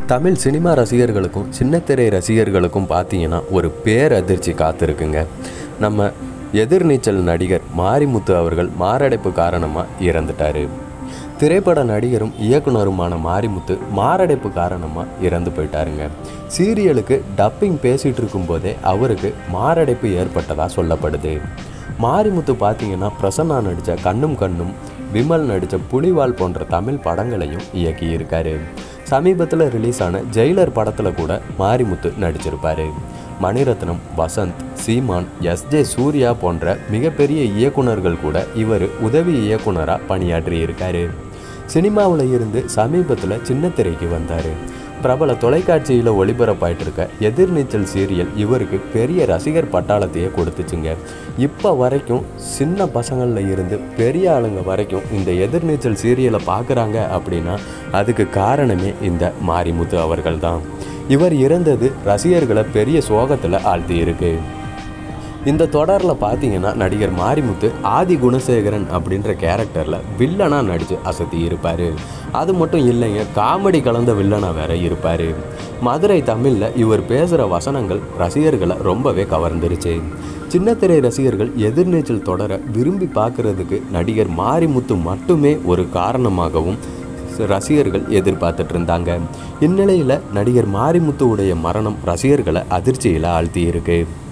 Tamil cinema ரசிகர்களுக்கும் சின்னத்திரை ரசிகர்களுக்கும் பார்த்தீங்கன்னா ஒரு பேரதிர்ச்சி காத்திருக்குங்க நம்ம எதிர்நீச்சல் நடிகர் மாரிமுத்து அவர்கள் மாரடைப்பு காரணமாக இறந்துட்டார் திரைப்பட நடிகரும் இயக்குனருமான மாரிமுத்து மாரடைப்பு காரணமாக இறந்து போயிட்டாருங்க சீரியலுக்கு டப்பிங் பேசிகிட்டு இருக்கும்போதே அவருக்கு மாரடைப்பு ஏற்பட்டதாக சொல்லப்படுது மாரிமுத்து பார்த்தீங்கன்னா பிரசன்னா நடித்த கண்ணும் கண்ணும் விமல் நடித்த புலிவால் போன்ற தமிழ் படங்களையும் இயக்கியிருக்காரு சமீபத்தில் ரிலீஸ் ஆன ஜெயிலர் படத்தில் கூட மாரிமுத்து நடிச்சிருப்பாரு மணிரத்னம் வசந்த் சீமான் எஸ் ஜே சூர்யா போன்ற மிகப்பெரிய இயக்குனர்கள் கூட இவர் உதவி இயக்குனராக பணியாற்றியிருக்காரு சினிமாவில் இருந்து சமீபத்தில் சின்ன திரைக்கு வந்தார் பிரபல தொலைக்காட்சியில் ஒளிபரப்பாயிட்டு இருக்க எதிர்நீச்சல் சீரியல் இவருக்கு பெரிய ரசிகர் பட்டாளத்தையே கொடுத்துச்சுங்க இப்போ வரைக்கும் சின்ன பசங்களில் இருந்து பெரிய ஆளுங்க வரைக்கும் இந்த எதிர்நீச்சல் சீரியலை பார்க்குறாங்க அப்படின்னா அதுக்கு காரணமே இந்த மாரிமுத்து அவர்கள் தான் இவர் இறந்தது ரசிகர்களை பெரிய சோகத்தில் ஆழ்த்தி இருக்கு இந்த தொடரில் பார்த்தீங்கன்னா நடிகர் மாரிமுத்து ஆதி குணசேகரன் அப்படின்ற கேரக்டரில் வில்லனாக நடித்து அசத்தி இருப்பார் அது மட்டும் இல்லைங்க காமெடி கலந்த வில்லனாக வேற இருப்பார் மதுரை தமிழில் இவர் பேசுகிற வசனங்கள் ரசிகர்களை ரொம்பவே கவர்ந்துருச்சு சின்னத்திரை ரசிகர்கள் எதிர்நீச்சல் தொடர விரும்பி பார்க்கறதுக்கு நடிகர் மாரிமுத்து மட்டுமே ஒரு காரணமாகவும் ரசிகர்கள் எதிர்பார்த்துட்டு இருந்தாங்க இந்நிலையில் நடிகர் மாரிமுத்துவுடைய மரணம் ரசிகர்களை அதிர்ச்சியில் ஆழ்த்தி இருக்கு